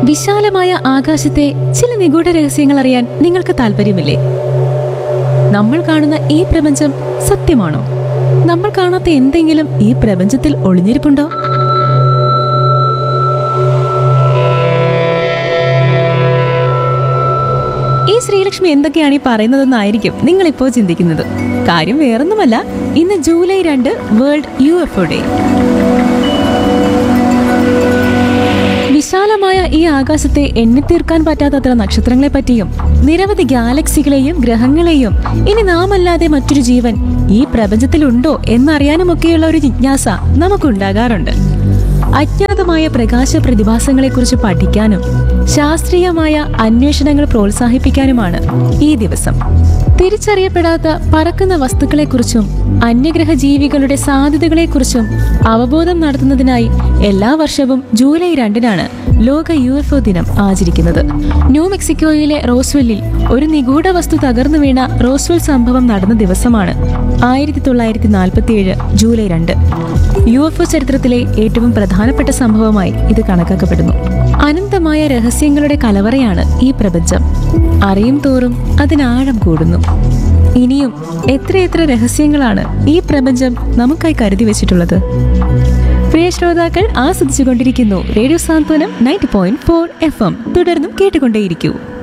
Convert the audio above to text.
വിശാലമായ ആകാശത്തെ ചില നിഗൂഢ രഹസ്യങ്ങൾ അറിയാൻ നിങ്ങൾക്ക് താല്പര്യമില്ലേ നമ്മൾ കാണുന്ന ഈ പ്രപഞ്ചം സത്യമാണോ നമ്മൾ കാണാത്ത എന്തെങ്കിലും ഈ പ്രപഞ്ചത്തിൽ ഒളിഞ്ഞിരിപ്പുണ്ടോ ഈ ശ്രീലക്ഷ്മി എന്തൊക്കെയാണ് ഈ പറയുന്നതെന്നായിരിക്കും നിങ്ങൾ ഇപ്പോൾ ചിന്തിക്കുന്നത് കാര്യം വേറൊന്നുമല്ല ഇന്ന് ജൂലൈ രണ്ട് world U F O day വിശാലമായ ഈ ആകാശത്തെ എണ്ണിത്തീർക്കാൻ പറ്റാത്തത്ര നക്ഷത്രങ്ങളെ പറ്റിയും നിരവധി ഗാലക്സികളെയും ഗ്രഹങ്ങളെയും ഇനി നാമല്ലാതെ മറ്റൊരു ജീവൻ ഈ പ്രപഞ്ചത്തിലുണ്ടോ എന്നറിയാനുമൊക്കെയുള്ള ഒരു ജിജ്ഞാസ നമുക്കുണ്ടാകാറുണ്ട് അജ്ഞാതമായ പ്രകാശ പ്രതിഭാസങ്ങളെക്കുറിച്ച് പഠിക്കാനും ശാസ്ത്രീയമായ അന്വേഷണങ്ങൾ പ്രോത്സാഹിപ്പിക്കാനുമാണ് ഈ ദിവസം തിരിച്ചറിയപ്പെടാത്ത പറക്കുന്ന വസ്തുക്കളെക്കുറിച്ചും അന്യഗ്രഹ ജീവികളുടെ സാധ്യതകളെക്കുറിച്ചും അവബോധം നടത്തുന്നതിനായി എല്ലാ വർഷവും ജൂലൈ രണ്ടിനാണ് ലോക യു എഫ് ഒ ദിനം ആചരിക്കുന്നത് ന്യൂ മെക്സിക്കോയിലെ റോസ്വെല്ലിൽ ഒരു നിഗൂഢ വസ്തു തകർന്നു വീണ റോസ്വെൽ സംഭവം നടന്ന ദിവസമാണ് ആയിരത്തി തൊള്ളായിരത്തി നാൽപ്പത്തിയേഴ് ജൂലൈ രണ്ട് യു എഫ് ഒ ചരിത്രത്തിലെ ഏറ്റവും പ്രധാനപ്പെട്ട സംഭവമായി ഇത് കണക്കാക്കപ്പെടുന്നു അനന്തമായ രഹസ്യങ്ങളുടെ കലവറയാണ് ഈ പ്രപഞ്ചം അറിയും തോറും അതിനാഴം കൂടുന്നു ഇനിയും എത്രയെത്ര രഹസ്യങ്ങളാണ് ഈ പ്രപഞ്ചം നമുക്കായി കരുതി വെച്ചിട്ടുള്ളത് പ്രിയ ശ്രോതാക്കൾ ആസ്വദിച്ചുകൊണ്ടിരിക്കുന്നു radio Santhwanam ninety point four F M തുടർന്നും കേട്ടുകൊണ്ടേയിരിക്കൂ